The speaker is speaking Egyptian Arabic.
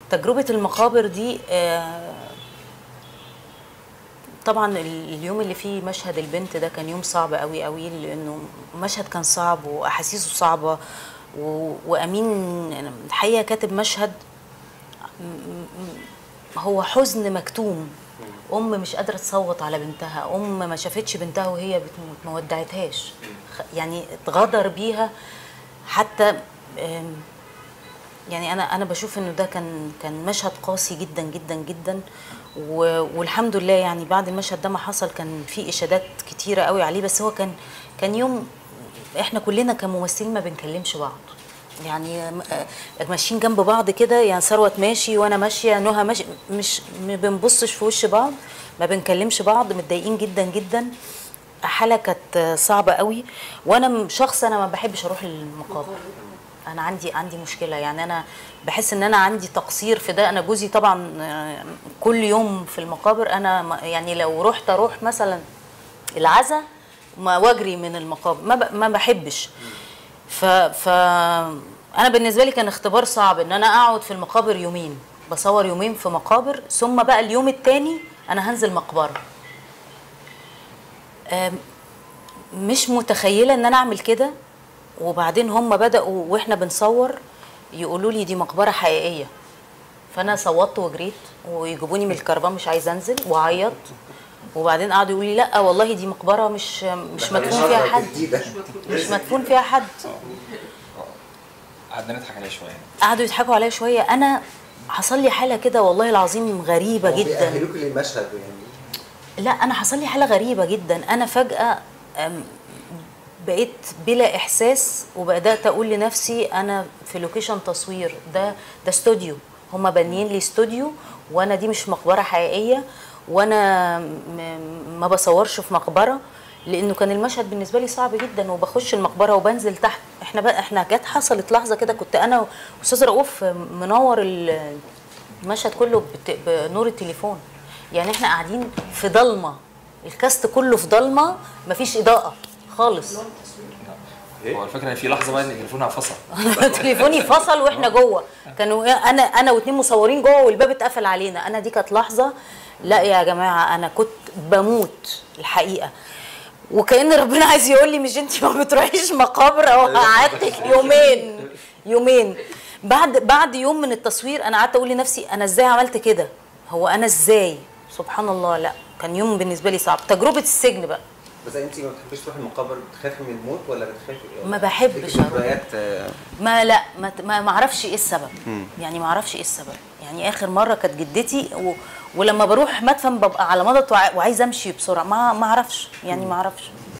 تجربه المقابر دي آه، طبعا ال- اليوم اللي فيه مشهد البنت ده كان يوم صعب قوي قوي لانه مشهد كان صعب واحاسيسه صعبه و- وامين الحقيقه كاتب مشهد م- م- هو حزن مكتوم ام مش قادره تصوت على بنتها ام ما شافتش بنتها وهي بتموت ما ودعتهاش خ- يعني اتغدر بيها حتى آم، يعني انا انا بشوف انه ده كان كان مشهد قاسي جدا جدا جدا و- والحمد لله يعني بعد المشهد ده ما حصل كان في اشادات كتيره قوي عليه بس هو كان كان يوم احنا كلنا كممثلين ما بنكلمش بعض يعني م- آه، ماشيين جنب بعض كده يعني ثروت ماشي وانا ماشيه نهى ماشي مش ما بنبصش في وش بعض ما بنكلمش بعض متضايقين جدا جدا حاله كانت صعبه قوي وانا م- شخص انا ما بحبش اروح المقابر انا عندي عندي مشكله يعني انا بحس ان انا عندي تقصير في ده انا جوزي طبعا آه، كل يوم في المقابر انا ما- يعني لو رحت اروح مثلا العزا ما واجري من المقابر ما ب- ما بحبش ف ف انا بالنسبه لي كان اختبار صعب ان انا اقعد في المقابر يومين بصور يومين في مقابر ثم بقى اليوم التاني انا هنزل مقبره آم، مش متخيله ان انا اعمل كده وبعدين هم بداوا واحنا بنصور يقولوا لي دي مقبره حقيقيه فانا صوتت وجريت ويجيبوني من الكرفان مش عايزه انزل واعيط وبعدين قعدوا يقولوا لي لا والله دي مقبره مش مش مدفون فيها حد مش مدفون فيها حد قعدنا نضحك عليه شويه قعدوا يضحكوا عليا شويه انا حصل لي حاله كده والله العظيم غريبه جدا بيأهلوك للمشهد يعني لا انا حصل لي حاله غريبه جدا انا فجاه أم، بقيت بلا احساس وبدات اقول لنفسي انا في لوكيشن تصوير ده ده استوديو هما بانيين لي استوديو وانا دي مش مقبره حقيقيه وانا م- ما بصورش في مقبره لانه كان المشهد بالنسبه لي صعب جدا وبخش المقبره وبنزل تحت احنا بقى احنا جت حصلت لحظه كده كنت انا واستاذ رؤوف منور ال- المشهد كله بت- بنور التليفون يعني احنا قاعدين في ضلمه الكاست كله في ضلمه مفيش اضاءه خالص هو الفكره ان في لحظه بقى ان تليفونها فصل تليفوني فصل واحنا جوه كانوا انا انا واتنين مصورين جوه والباب اتقفل علينا انا دي كانت لحظه لا يا جماعه انا كنت بموت الحقيقه وكان ربنا عايز يقول لي مش انت ما بتروحيش مقابر او قعدتك يومين يومين بعد بعد يوم من التصوير انا قعدت اقول لنفسي انا ازاي عملت كده هو انا ازاي سبحان الله لا كان يوم بالنسبه لي صعب تجربه السجن بقى بس انت ما بتحبيش تروحي المقابر بتخافي من الموت ولا بتخافي ما بحبش ليكي أروح. ذكريات آه، ما لا ما ما ما اعرفش ايه السبب يعني ما اعرفش ايه السبب يعني اخر مره كانت جدتي و... ولما بروح مدفن ببقى على مضض وع... وعايزه امشي بسرعه ما ما اعرفش يعني ما اعرفش